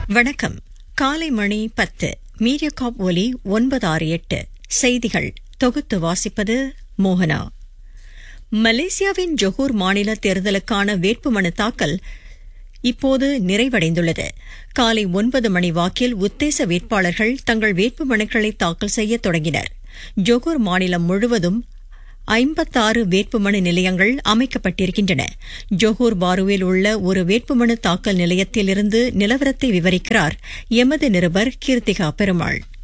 வணக்கம் காலை மணி பத்து மீடியாகாப் ஒலி ஒன்பது ஆறு எட்டு செய்திகள் தொகுத்து வாசிப்பது மோகனா மலேசியாவின் ஜொஹூர் மாநில தேர்தலுக்கான வேட்புமனு தாக்கல் இப்போது நிறைவடைந்துள்ளது காலை ஒன்பது மணி வாக்கில் உத்தேச வேட்பாளர்கள் தங்கள் வேட்புமனுக்களை தாக்கல் செய்ய தொடங்கினர் ஜொஹூர் மாநிலம் முழுவதும் ஐம்பத்தாறு வேட்புமனு நிலையங்கள் அமைக்கப்பட்டிருக்கின்றன ஜொஹூர் பாருவில் உள்ள ஒரு வேட்புமனு தாக்கல் நிலையத்திலிருந்து நிலவரத்தை விவரிக்கிறார் எமது நிருபர் கீர்த்திகா பெருமாள்